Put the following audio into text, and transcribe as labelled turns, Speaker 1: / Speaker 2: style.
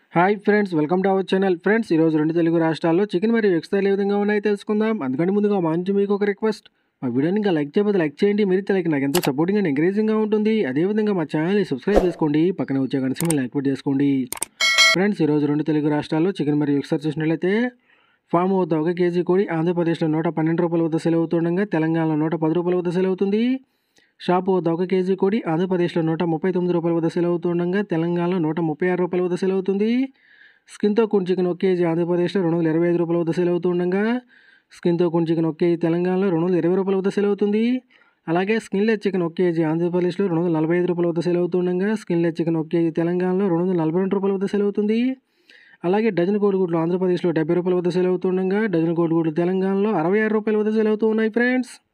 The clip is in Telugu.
Speaker 1: hi friends welcome to our channel friends ఈరోజు రెండు తెలుగు రాష్ట్రాల్లో చికెన్ మరియు ఎగ్స్ ధరలు ఏ విధంగా ఉన్నాయో తెలుసుకుందాం అందుకంటే ముందుగా మా నుంచి మీకు ఒక రిక్వెస్ట్ మా వీడియోని ఇంకా లైక్ చేయకపోతే లైక్ చేయండి మీరు లైక్ నాకు ఎంతో సపోర్టింగ్ అండ్ ఎంకరేజింగ్గా ఉంటుంది అదేవిధంగా మా ఛానల్ని సబ్స్క్రైబ్ చేసుకోండి పక్కన వచ్చే గంట సింబల్ని యాక్టివేట్ చేసుకోండి ఫ్రెండ్స్ ఈరోజు రెండు తెలుగు రాష్ట్రాల్లో చికెన్ మరియు ఎగ్స్ ధర చూసినట్లయితే ఫామ్ వద్ద ఒక కేజీ కోడి ఆంధ్రప్రదేశ్లో నూట పన్నెండు రూపాయల వద్ద సెలవు అవుతుండగా తెలంగాణలో నూట పది రూపాయల వద్ద సెలవు అవుతుంది షాపు వద్ద ఒక కేజీ కోడి ఆంధ్రప్రదేశ్లో నూట ముప్పై తొమ్మిది రూపాయల వద్ద సెలవు అవుతుండగా తెలంగాణలో నూట ముప్పై ఆరు రూపాయల వద్ద సెలవు అవుతుంది స్కిన్తో కూడిన చికెన్ ఒక కేజీ ఆంధ్రప్రదేశ్లో రెండు వందల ఇరవై ఐదు రూపాయల వద్ద సెలవు అవుతుండగా స్కిన్తో కూడిన చికెన్ ఒక కేజీ తెలంగాణలో రెండు వందల ఇరవై రూపాయల వద్ద సెలవు అవుతుంది అలాగే స్కిన్లెస్ చికెన్ ఒక కేజీ ఆంధ్రప్రదేశ్లో రెండు వందల నలభై ఐదు రూపాయల వద్ద సెలవు అవుతుండగా స్కిన్లెస్ చికెన్ ఒక కేజీ తెలంగాణలో రెండు వందల నలభై రెండు రూపాయల వద్ద సెలవు అవుతుంది అలాగే డజన్ కోడిగుడ్లు ఆంధ్రప్రదేశ్లో డెబ్బై రూపాయల వద్ద సెలవు అవుతుండగా డజన్ కోడిగుడ్లు తెలంగాణలో అరవై ఆరు రూపాయల వద్ద సెలవు అవుతూ ఉన్నాయి ఫ్రెండ్స్